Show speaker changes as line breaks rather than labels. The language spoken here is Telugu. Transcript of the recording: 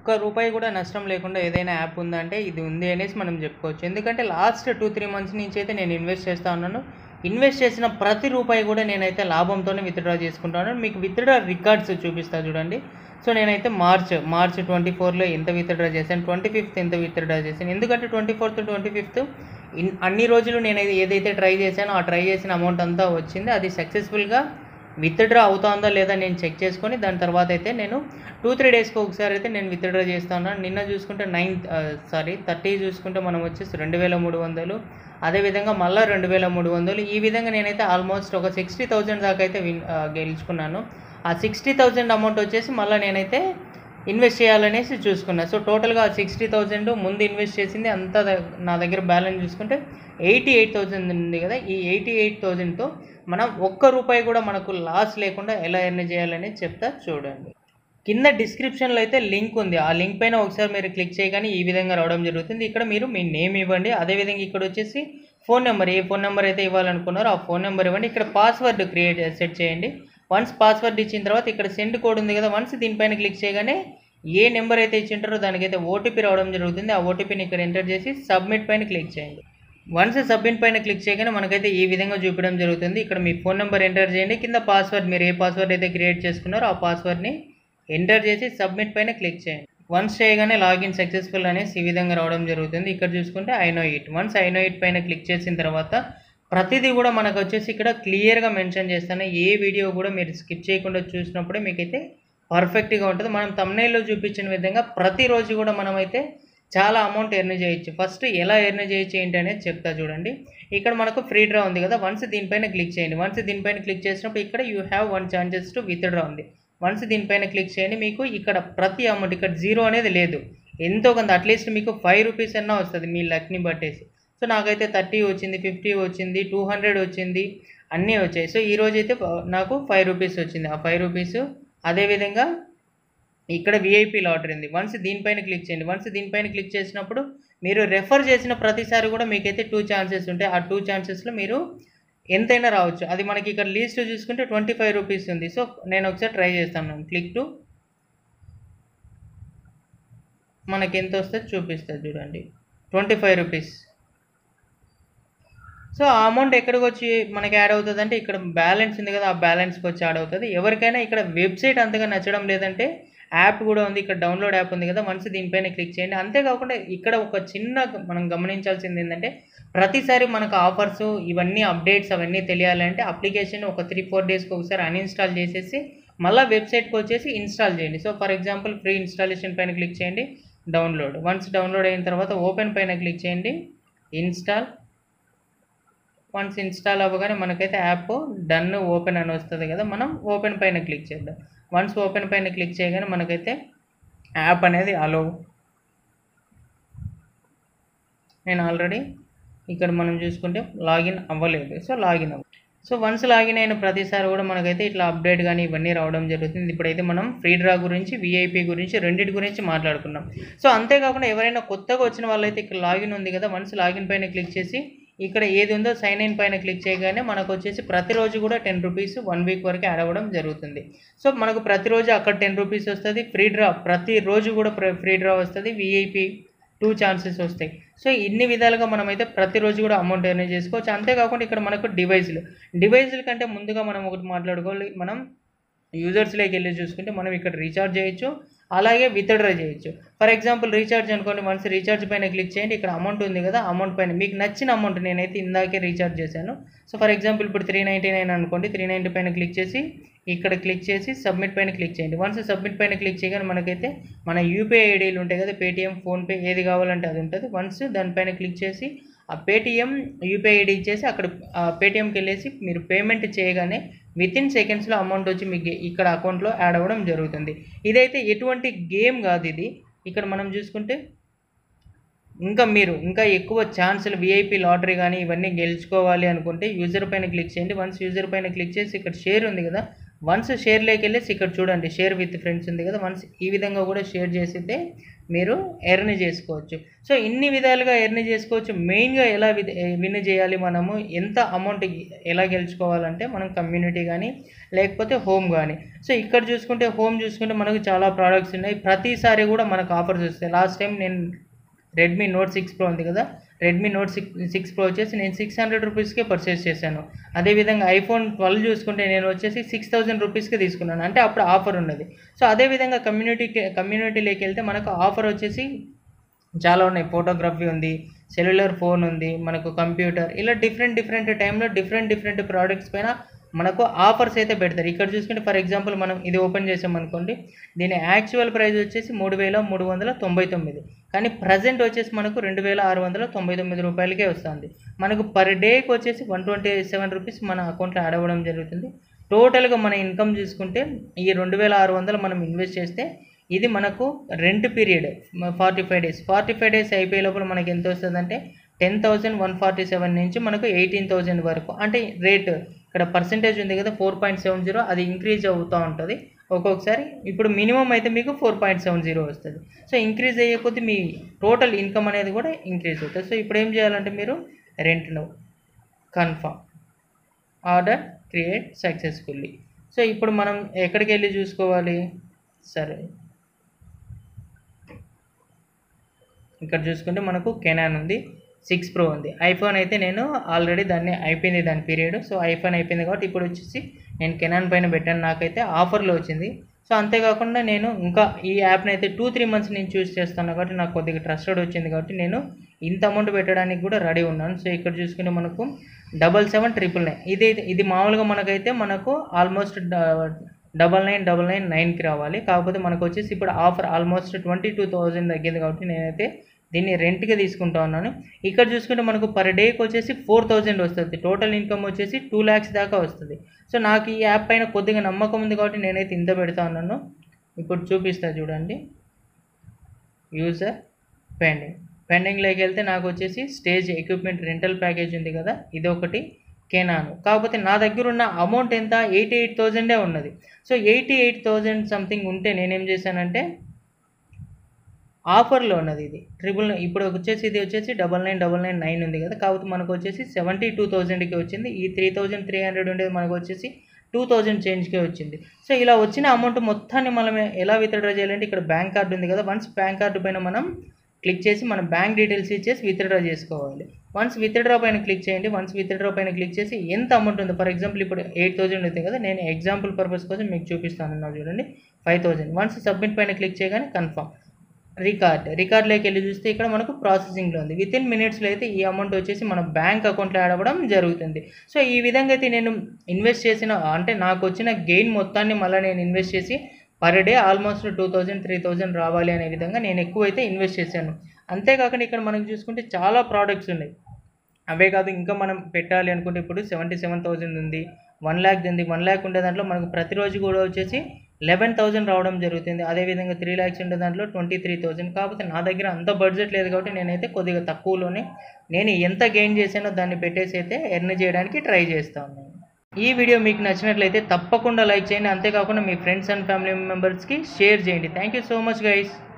ఒక్క రూపాయి కూడా నష్టం లేకుండా ఏదైనా యాప్ ఉందంటే ఇది ఉంది అనేసి మనం చెప్పుకోవచ్చు ఎందుకంటే లాస్ట్ టూ త్రీ మంత్స్ నుంచి అయితే నేను ఇన్వెస్ట్ చేస్తూ ఉన్నాను ఇన్వెస్ట్ చేసిన ప్రతి రూపాయి కూడా నేనైతే లాభంతోనే విత్డ్రా చేసుకుంటాను మీకు విత్డ్రా రికార్డ్స్ చూపిస్తా చూడండి సో నేనైతే మార్చ్ మార్చ్ ట్వంటీ ఫోర్లో ఎంత విత్డ్రా చేశాను ట్వంటీ ఫిఫ్త్ ఎంత విత్డ్రా చేశాను ఎందుకంటే twenty fourth twenty fifth in అన్ని రోజులు నేను ఏదైతే ట్రై చేశానో ఆ ట్రై చేసిన అమౌంట్ అంతా వచ్చింది అది సక్సెస్ఫుల్గా విత్డ్రా అవుతుందా లేదా నేను చెక్ చేసుకొని దాని తర్వాత అయితే నేను టూ త్రీ డేస్కి ఒకసారి అయితే నేను విత్డ్రా చేస్తాను నిన్న చూసుకుంటే నైన్ సారీ థర్టీ చూసుకుంటే మనం వచ్చేసి రెండు వేల మూడు వందలు అదేవిధంగా మళ్ళీ రెండు వేల మూడు వందలు ఈ విధంగా నేనైతే ఆల్మోస్ట్ ఒక సిక్స్టీ థౌజండ్ దాకా అయితే విన్ ఆ, గెలుచుకున్నాను ఆ సిక్స్టీ థౌజండ్ అమౌంట్ వచ్చేసి మళ్ళీ నేనైతే ఇన్వెస్ట్ చేయాలనేసి చూసుకున్నా సో టోటల్గా సిక్స్టీ థౌజండ్ ముందు ఇన్వెస్ట్ చేసింది అంతా ద- నా దగ్గర బ్యాలెన్స్ చూసుకుంటే ఎయిటీ ఎయిట్ థౌజండ్ ఉంది కదా ఈ ఎయిటీ ఎయిట్ థౌజండ్తో మనం ఒక్క రూపాయి కూడా మనకు లాస్ లేకుండా ఎలా ఎర్న్ చేయాలని చెప్తా చూడండి కింద డిస్క్రిప్షన్లో అయితే లింక్ ఉంది ఆ లింక్ పైన ఒకసారి మీరు క్లిక్ చేయగానే ఈ విధంగా రావడం జరుగుతుంది ఇక్కడ మీరు మీ నేమ్ ఇవ్వండి అదేవిధంగా ఇక్కడ వచ్చేసి ఫోన్ నెంబర్ ఏ ఫోన్ నెంబర్ అయితే ఇవ్వాలనుకున్నారో ఆ ఫోన్ నెంబర్ ఇవ్వండి ఇక్కడ పాస్వర్డ్ క్రియేట్ సెట్ చేయండి వన్స్ పాస్వర్డ్ ఇచ్చిన తర్వాత ఇక్కడ సెండ్ కోడ్ ఉంది కదా వన్స్ దీనిపైన క్లిక్ చేయగానే ఏ నెంబర్ అయితే ఇచ్చింటారో దానికైతే ఓటీపీ రావడం జరుగుతుంది ఆ ఓటీపీని ఇక్కడ ఎంటర్ చేసి సబ్మిట్ పైన క్లిక్ చేయండి వన్స్ సబ్మిట్ పైన క్లిక్ చేయగానే మనకైతే ఈ విధంగా చూపించడం జరుగుతుంది ఇక్కడ మీ ఫోన్ నెంబర్ ఎంటర్ చేయండి కింద పాస్వర్డ్ మీరు ఏ పాస్వర్డ్ అయితే క్రియేట్ చేసుకున్నారో ఆ పాస్వర్డ్ని ఎంటర్ చేసి సబ్మిట్ పైన క్లిక్ చేయండి వన్స్ చేయగానే లాగిన్ సక్సెస్ఫుల్ అనేసి ఈ విధంగా రావడం జరుగుతుంది ఇక్కడ చూసుకుంటే I know it once I know it పైన క్లిక్ చేసిన తర్వాత ప్రతిదీ కూడా మనకు వచ్చేసి ఇక్కడ క్లియర్గా మెన్షన్ చేస్తాను ఏ వీడియో కూడా మీరు స్కిప్ చేయకుండా చూసినప్పుడే మీకైతే పర్ఫెక్ట్గా ఉంటుంది మనం తమ్నైల్లో చూపించిన విధంగా ప్రతిరోజు కూడా మనమైతే చాలా అమౌంట్ ఎర్న్ చేయొచ్చు ఫస్ట్ ఎలా ఎర్న్ చేయొచ్చు ఏంటి అనేది చెప్తా చూడండి ఇక్కడ మనకు ఫ్రీ డ్రా ఉంది కదా వన్స్ దీనిపైన క్లిక్ చేయండి వన్స్ దీనిపైన క్లిక్ చేసినప్పుడు ఇక్కడ you have one chances to withdraw ఉంది వన్స్ దీనిపైన క్లిక్ చేయండి మీకు ఇక్కడ ప్రతి అమౌంట్ ఇక్కడ జీరో అనేది లేదు ఎంతో కొంత అట్లీస్ట్ మీకు ఫైవ్ రూపీస్ అన్నా వస్తుంది మీ లక్ని బట్టేసి సో నాకైతే థర్టీ వచ్చింది ఫిఫ్టీ వచ్చింది టూ హండ్రెడ్ వచ్చింది అన్నీ వచ్చాయి సో ఈ రోజు అయితే నాకు ఫైవ్ రూపీస్ వచ్చింది ఆ ఫైవ్ రూపీస్ అదేవిధంగా ఇక్కడ విఐపి లాటరీ ఉంది వన్స్ దీనిపైన క్లిక్ చేయండి వన్స్ దీనిపైన క్లిక్ చేసినప్పుడు మీరు రెఫర్ చేసిన ప్రతిసారి కూడా మీకైతే టూ ఛాన్సెస్ ఉంటాయి ఆ టూ ఛాన్సెస్లో మీరు ఎంతైనా రావచ్చు అది మనకి ఇక్కడ లీస్ట్ చూసుకుంటే ట్వంటీ ఫైవ్ రూపీస్ ఉంది సో నేను ఒకసారి ట్రై చేస్తాను క్లిక్ టు మనకి ఎంత వస్తుంది చూపిస్తుంది చూడండి ట్వంటీ ఫైవ్ రూపీస్ సో ఆ అమౌంట్ ఎక్కడికి వచ్చి మనకి యాడ్ అవుతుంది అంటే ఇక్కడ బ్యాలెన్స్ ఉంది కదా ఆ బ్యాలెన్స్కి వచ్చి యాడ్ అవుతుంది ఎవరికైనా ఇక్కడ వెబ్సైట్ అంతగా నచ్చడం లేదంటే యాప్ కూడా ఉంది ఇక్కడ డౌన్లోడ్ యాప్ ఉంది కదా వన్స్ దీనిపైన క్లిక్ చేయండి అంతేకాకుండా ఇక్కడ ఒక చిన్న మనం గమనించాల్సింది ఏంటంటే ప్రతిసారి మనకు ఆఫర్స్ ఇవన్నీ అప్డేట్స్ అవన్నీ తెలియాలంటే అప్లికేషన్ ఒక త్రీ ఫోర్ డేస్కి ఒకసారి అన్ఇన్స్టాల్ చేసేసి మళ్ళీ వెబ్సైట్కి వచ్చేసి ఇన్స్టాల్ చేయండి so for example free installation పైన క్లిక్ చేయండి డౌన్లోడ్ వన్స్ డౌన్లోడ్ అయిన తర్వాత ఓపెన్ పైన క్లిక్ చేయండి ఇన్స్టాల్ వన్స్ ఇన్స్టాల్ అవ్వగానే మనకైతే యాప్ డన్ ఓపెన్ అని వస్తుంది కదా మనం ఓపెన్ పైన క్లిక్ చేద్దాం వన్స్ ఓపెన్ పైన క్లిక్ చేయగానే మనకైతే యాప్ అనేది అలో నేను ఆల్రెడీ ఇక్కడ మనం చూసుకుంటే లాగిన్ అవ్వలేదు సో లాగిన్ అవ్వ సో వన్స్ లాగిన్ అయిన ప్రతిసారి కూడా మనకైతే ఇట్లా అప్డేట్ కానీ ఇవన్నీ రావడం జరుగుతుంది ఇప్పుడైతే మనం ఫ్రీ డ్రా గురించి విఐపి గురించి రెండింటి గురించి మాట్లాడుకున్నాం సో అంతేకాకుండా ఎవరైనా కొత్తగా వచ్చిన వాళ్ళైతే ఇక్కడ లాగిన్ ఉంది కదా వన్స్ లాగిన్ పైన క్లిక్ చేసి ఇక్కడ ఏది ఉందో సైన్ ఇన్ పైన క్లిక్ చేయగానే మనకు వచ్చేసి ప్రతిరోజు కూడా టెన్ రూపీస్ వన్ వీక్ వరకు యాడ్ అవ్వడం జరుగుతుంది సో మనకు ప్రతిరోజు అక్కడ టెన్ రూపీస్ వస్తుంది ఫ్రీ డ్రా ప్రతిరోజు కూడా ఫ్రీ డ్రా వస్తుంది విఐపి టూ ఛాన్సెస్ వస్తాయి సో ఇన్ని విధాలుగా మనమైతే ప్రతిరోజు కూడా అమౌంట్ ఎర్న్ చేసుకోవచ్చు అంతేకాకుండా ఇక్కడ మనకు డివైజ్లు డివైజ్ల కంటే ముందుగా మనం ఒకటి మాట్లాడుకోవాలి మనం యూజర్స్లోకి వెళ్ళి చూసుకుంటే మనం ఇక్కడ రీఛార్జ్ చేయొచ్చు అలాగే విత్డ్రా చేయొచ్చు ఫర్ ఎగ్జాంపుల్ రీఛార్జ్ అనుకోండి వన్స్ రీఛార్జ్ పైన క్లిక్ చేయండి ఇక్కడ అమౌంట్ ఉంది కదా అమౌంట్ పైన మీకు నచ్చిన అమౌంట్ నేనైతే ఇందాకే రీఛార్జ్ చేశాను సో ఫర్ ఎగ్జాంపుల్ ఇప్పుడు త్రీ నైంటీ నైన్ అనుకోండి త్రీ నైంటీ పైన క్లిక్ చేసి ఇక్కడ క్లిక్ చేసి సబ్మిట్ పైన క్లిక్ చేయండి వన్స్ సబ్మిట్ పైన క్లిక్ చేయగానే మనకైతే మన యూపీఐ ఐడీలు ఉంటాయి కదా పేటిఎం ఫోన్పే ఏది కావాలంటే అది ఉంటుంది వన్స్ దానిపైన క్లిక్ చేసి ఆ పేటిఎం యూపీఐ ఐడి ఇచ్చేసి అక్కడ పేటిఎంకి వెళ్ళేసి మీరు పేమెంట్ చేయగానే విత్ ఇన్ సెకండ్స్లో అమౌంట్ వచ్చి మీకు ఇక్కడ అకౌంట్లో యాడ్ అవ్వడం జరుగుతుంది ఇదైతే ఎటువంటి గేమ్ కాదు ఇది ఇక్కడ మనం చూసుకుంటే ఇంకా మీరు ఇంకా ఎక్కువ ఛాన్సులు విఐపి లాటరీ కానీ ఇవన్నీ గెలుచుకోవాలి అనుకుంటే యూజర్ పైన క్లిక్ చేయండి వన్స్ యూజర్ పైన క్లిక్ చేసి ఇక్కడ షేర్ ఉంది కదా వన్స్ షేర్లోకి వెళ్ళేసి ఇక్కడ చూడండి షేర్ విత్ ఫ్రెండ్స్ ఉంది కదా వన్స్ ఈ విధంగా కూడా షేర్ చేసితే మీరు ఎర్న్ చేసుకోవచ్చు సో ఇన్ని విధాలుగా ఎర్న్ చేసుకోవచ్చు మెయిన్గా ఎలా విన్ చేయాలి మనము ఎంత అమౌంట్ ఎలా గెలుచుకోవాలంటే మనం కమ్యూనిటీ కానీ లేకపోతే హోమ్ కానీ సో ఇక్కడ చూసుకుంటే హోమ్ చూసుకుంటే మనకు చాలా ప్రోడక్ట్స్ ఉన్నాయి ప్రతిసారి కూడా మనకు ఆఫర్స్ వస్తాయి లాస్ట్ టైం నేను రెడ్మీ నోట్ సిక్స్ ప్రో ఉంది కదా Redmi note six six pro వచ్చేసి నేను సిక్స్ హండ్రెడ్ రూపీస్కే పర్చేస్ చేశాను అదేవిధంగా ఐఫోన్ ట్వెల్వ్ చూసుకుంటే నేను వచ్చేసి సిక్స్ థౌజండ్ రూపీస్కి తీసుకున్నాను అంటే అప్పుడు ఆఫర్ ఉన్నది సో అదేవిధంగా కమ్యూనిటీకి కమ్యూనిటీలోకి వెళ్తే మనకు ఆఫర్ వచ్చేసి చాలా ఉన్నాయి ఫోటోగ్రఫీ ఉంది సెల్యులర్ ఫోన్ ఉంది మనకు కంప్యూటర్ ఇలా డిఫరెంట్ డిఫరెంట్ టైంలో డిఫరెంట్ డిఫరెంట్ ప్రోడక్ట్స్ పైన మనకు ఆఫర్స్ అయితే పెడతారు ఇక్కడ చూసుకుంటే ఫర్ ఎగ్జాంపుల్ మనం ఇది ఓపెన్ చేసామనుకోండి దీని యాక్చువల్ ప్రైస్ వచ్చేసి మూడు వేల మూడు వందల తొంభై తొమ్మిది కానీ ప్రజెంట్ వచ్చేసి మనకు రెండు వేల ఆరు వందల తొంభై తొమ్మిది రూపాయలకే వస్తుంది మనకు పర్ డేకి వచ్చేసి వన్ ట్వంటీ సెవెన్ రూపీస్ మన అకౌంట్లో యాడ్ అవ్వడం జరుగుతుంది టోటల్గా మన ఇన్కమ్ చూసుకుంటే ఈ రెండు వేల ఆరు వందలు మనం ఇన్వెస్ట్ చేస్తే ఇది మనకు rent period forty five days forty five days అయిపోయే లోపల మనకి ఎంత వస్తుందంటే ten thousand one forty seven నుంచి మనకు ఎయిటీన్ థౌజండ్ వరకు అంటే రేట్ ఇక్కడ పర్సంటేజ్ ఉంది కదా ఫోర్ పాయింట్ సెవెన్ జీరో అది ఇంక్రీజ్ అవుతూ ఉంటుంది ఒక్కొక్కసారి ఇప్పుడు మినిమం అయితే మీకు ఫోర్ పాయింట్ సెవెన్ జీరో వస్తుంది సో ఇంక్రీజ్ అయ్యే కొద్దీ మీ టోటల్ ఇన్కమ్ అనేది కూడా ఇంక్రీజ్ అవుతుంది సో ఇప్పుడు ఏం చేయాలంటే మీరు rent no confirm order create successfully so ఇప్పుడు మనం ఎక్కడికి వెళ్ళి చూసుకోవాలి సరే ఇక్కడ చూసుకుంటే మనకు కెనాన్ ఉంది సిక్స్ ప్రో ఉంది ఐఫోన్ అయితే నేను ఆల్రెడీ దాన్ని అయిపోయింది దాని పీరియడ్ సో ఐఫోన్ అయిపోయింది కాబట్టి ఇప్పుడు వచ్చేసి నేను కెనాన్ పైన పెట్టాను నాకైతే ఆఫర్లో వచ్చింది సో అంతేకాకుండా నేను ఇంకా ఈ యాప్ని అయితే టూ త్రీ మంత్స్ నేను చూస్ చేస్తాను కాబట్టి నాకు కొద్దిగా ట్రస్టెడ్ వచ్చింది కాబట్టి నేను ఇంత అమౌంట్ పెట్టడానికి కూడా రెడీ ఉన్నాను సో ఇక్కడ చూసుకుంటే మనకు డబల్ సెవెన్ ట్రిపుల్ నైన్ ఇది ఇది మామూలుగా మనకైతే మనకు almost double nine double nine నైన్కి రావాలి కాకపోతే మనకు వచ్చేసి ఇప్పుడు offer almost twenty two thousand తగ్గింది కాబట్టి నేనైతే దీన్ని రెంట్గా తీసుకుంటా ఉన్నాను ఇక్కడ చూసుకుంటే మనకు పర్ డేకి వచ్చేసి ఫోర్ థౌజండ్ వస్తుంది టోటల్ ఇన్కమ్ వచ్చేసి టూ ల్యాక్స్ దాకా వస్తుంది సో నాకు ఈ యాప్ పైన కొద్దిగా నమ్మకం ఉంది కాబట్టి నేనైతే ఇంత పెడతా ఉన్నాను ఇప్పుడు చూపిస్తా చూడండి యూజర్ పెండింగ్ పెండింగ్లోకి వెళ్తే నాకు వచ్చేసి స్టేజ్ ఎక్విప్మెంట్ రెంటల్ ప్యాకేజ్ ఉంది కదా ఇది ఒకటి కెనాను కాకపోతే నా దగ్గర ఉన్న అమౌంట్ ఎంత ఎయిటీ ఎయిట్ థౌజండే ఉన్నది so eighty eight thousand something ఉంటే నేనేం చేశానంటే ఆఫర్లో ఉన్నది ఇది ట్రిపుల్ ఇప్పుడు వచ్చేసి ఇది వచ్చేసి double nine double nine nine ఉంది కదా కాకపోతే మనకు వచ్చేసి సెవెంటీ టూ థౌజండ్కి వచ్చింది ఈ త్రీ థౌజండ్ త్రీ హండ్రెడ్ ఉండేది మనకు వచ్చేసి టూ థౌజండ్ చేంజ్కే వచ్చింది సో ఇలా వచ్చిన అమౌంట్ మొత్తాన్ని మనం ఎలా విత్డ్రా చేయాలంటే ఇక్కడ బ్యాంక్ కార్డు ఉంది కదా వన్స్ బ్యాంక్ కార్డు పైన మనం క్లిక్ చేసి మన బ్యాంక్ డీటెయిల్స్ ఇచ్చేసి విత్డ్రా చేసుకోవాలి వన్స్ విత్డ్రా పైన క్లిక్ చేయండి వన్స్ విత్డ్రా పైన క్లిక్ చేసి ఎంత అమౌంట్ ఉంది ఫర్ ఎగ్జాంపుల్ ఇప్పుడు ఎయిట్ థౌసండ్ ఉంది కదా నేను ఎగ్జాంపుల్ పర్పస్ కోసం మీకు చూపిస్తాను అన్నా చూడండి ఫైవ్ థౌసండ్ వన్స్ సబ్మిట్ పైన క్లిక్ చేయగానే కన్ఫర్మ్ రికార్డ్ రికార్డ్లోకి వెళ్ళి చూస్తే ఇక్కడ మనకు ప్రాసెసింగ్లో ఉంది విత్ ఇన్ మినిట్స్లో అయితే ఈ అమౌంట్ వచ్చేసి మన బ్యాంక్ అకౌంట్లో యాడ్ అవ్వడం జరుగుతుంది సో ఈ విధంగా అయితే నేను ఇన్వెస్ట్ చేసిన అంటే నాకు వచ్చిన గెయిన్ మొత్తాన్ని మళ్ళీ నేను ఇన్వెస్ట్ చేసి per day almost two thousand three thousand రావాలి అనే విధంగా నేను ఎక్కువైతే ఇన్వెస్ట్ చేశాను అంతేకాకుండా ఇక్కడ మనకు చూసుకుంటే చాలా ప్రోడక్ట్స్ ఉన్నాయి అవే కాదు ఇంకా మనం పెట్టాలి అనుకుంటే ఇప్పుడు సెవెంటీ సెవెన్ థౌజండ్ ఉంది వన్ ల్యాక్ ఉంది వన్ ల్యాక్ ఉండే దాంట్లో మనకు ప్రతిరోజు కూడా వచ్చేసి లెవెన్ థౌజండ్ రావడం జరుగుతుంది అదేవిధంగా త్రీ ల్యాక్స్ ఉండే దాంట్లో ట్వంటీ త్రీ థౌజండ్ కాకపోతే నా దగ్గర అంత బడ్జెట్ లేదు కాబట్టి నేనైతే కొద్దిగా తక్కువలోనే నేను ఎంత గెయిన్ చేశానో దాన్ని పెట్టేసి అయితే ఎర్న్ చేయడానికి ట్రై చేస్తా ఉన్నాను ఈ వీడియో మీకు నచ్చినట్లయితే తప్పకుండా లైక్ చేయండి అంతేకాకుండా మీ ఫ్రెండ్స్ అండ్ ఫ్యామిలీ మెంబర్స్కి షేర్ చేయండి thank you so much guys